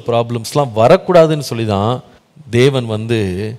ப்ராப்ளம்ஸ்லாம் வரக்கூடாதுன்னு சொல்லி தான் தேவன் வந்து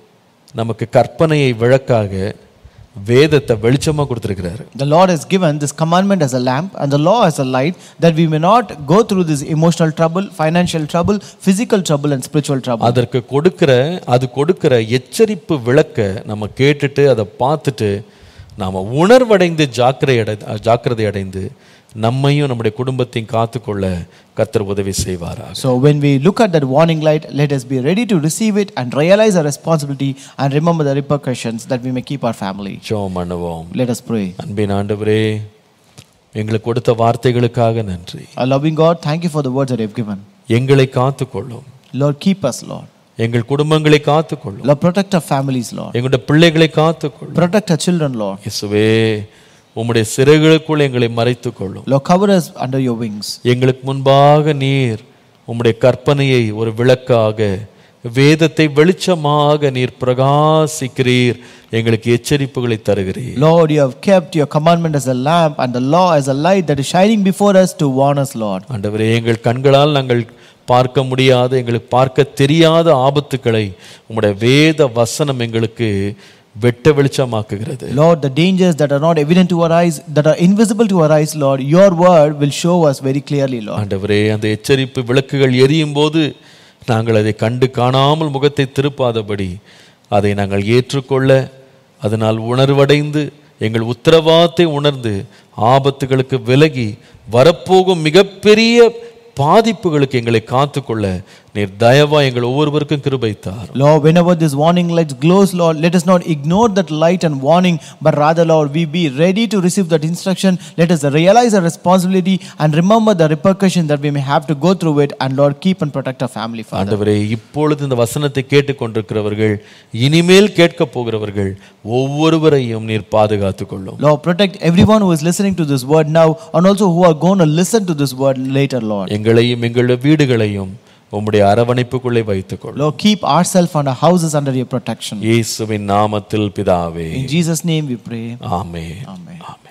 நமக்கு கற்பனையை விளக்காக வேதத்தை வெளிச்சமா கொடுத்துருக்கிறாரு The Lord has given this commandment as a lamp and the law as a light that we may not go through this emotional trouble, financial trouble, physical trouble, and spiritual trouble. அதற்கு கொடுக்கிற அது கொடுக்கிற எச்சரிப்பு விளக்க நம்ம கேட்டுட்டு அதை பார்த்துட்டு நாம உணர்வடைந்து ஜாக்கிரை அடை ஜாக்கிரதை அடைந்து நம்மையும் நம்முடைய குடும்பத்தையும் காத்துக்கொள்ள கர்த்தர் உதவி செய்வாரா So, when we look at that warning light, let us be ready to receive it and realize our responsibility and remember the repercussions that we may keep our family. ஜெபம் பண்ணுவோம் Let us pray. அன்பின் ஆண்டவரே எங்களுக்கு கொடுத்த வார்த்தைகளுக்காக நன்றி Our loving God, thank you for the words that you have given. எங்களை காத்துக்கொள்ளும் Lord, keep us, Lord. எங்கள் குடும்பங்களை காத்துக்கொள்ளும் Lord, protect our families, Lord. எங்களுடைய பிள்ளைகளை காத்துக்கொள்ளும் Protect our children, Lord. இயேசுவே உம்முடைய சிறைகளுக்குள் எங்களை மறைத்துக் கொள்ளும் Lord, cover us under your wings. எங்களுக்கு முன்பாக நீர் உம்முடைய கற்பனையை ஒரு விளக்காக வேதத்தை வெளிச்சமாக நீர் பிரகாசிக்கிறீர் எங்களுக்கு எச்சரிப்புகளை தருகிறீர் Lord, you have kept your commandment as a lamp and the law as a light that is shining before us to warn us, Lord. ஆண்டவரே எங்கள் கண்களால் நாங்கள் பார்க்க முடியாத எங்களுக்கு பார்க்க தெரியாத ஆபத்துக்களை உம்முடைய வேத வசனம் எங்களுக்கு வெட்ட வெளிச்சமாக்குகிறது Lord, the dangers that are not evident to our eyes, that are invisible to our eyes, Lord, your word will show us very clearly, Lord. ஆண்டவரே அந்த எச்சரிப்பு விளக்குகள் எரியும் போது நாங்கள் அதை கண்டு காணாமல் முகத்தை திருப்பாதபடி அதை நாங்கள் ஏற்றுக்கொள்ள அதனால் உணர்வடைந்து எங்கள் உத்தரவாதத்தை உணர்ந்து ஆபத்துகளுக்கு விலகி வரப்போகும் மிகப்பெரிய பாதிப்புகளுக்கு எங்களை காத்துக்கொள்ள நீர் தயவா எங்கள் ஒவ்வொருவருக்கும் கிருபைத்தார் Lord, whenever this warning light glows, Lord, let us not ignore that light and warning, but rather, Lord, we be ready to receive that instruction. Let us realize our responsibility and remember the repercussion that we may have to go through it, and Lord, keep and protect our family, Father. ஆண்டவரே இப்பொழுது இந்த வசனத்தை கேட்டுக்கொண்டிருக்கிறவர்கள் இனிமேல் கேட்க போகிறவர்கள் ஒவ்வொருவரையும் நீர் பாதுகாத்துக் கொள்ளும் Lord, protect everyone who is listening to this word now, and also who are going to listen to this word later, Lord. எங்களையும் எங்களுடைய வீடுகளையும் உம்முடைய அரவணைப்புக்குள்ளே வைத்துக் கொள்ளும் Lord, keep ourselves and our houses under your protection. இயேசுவின் நாமத்தில் பிதாவே In Jesus' name we pray. ஆமே Amen. ஆமென்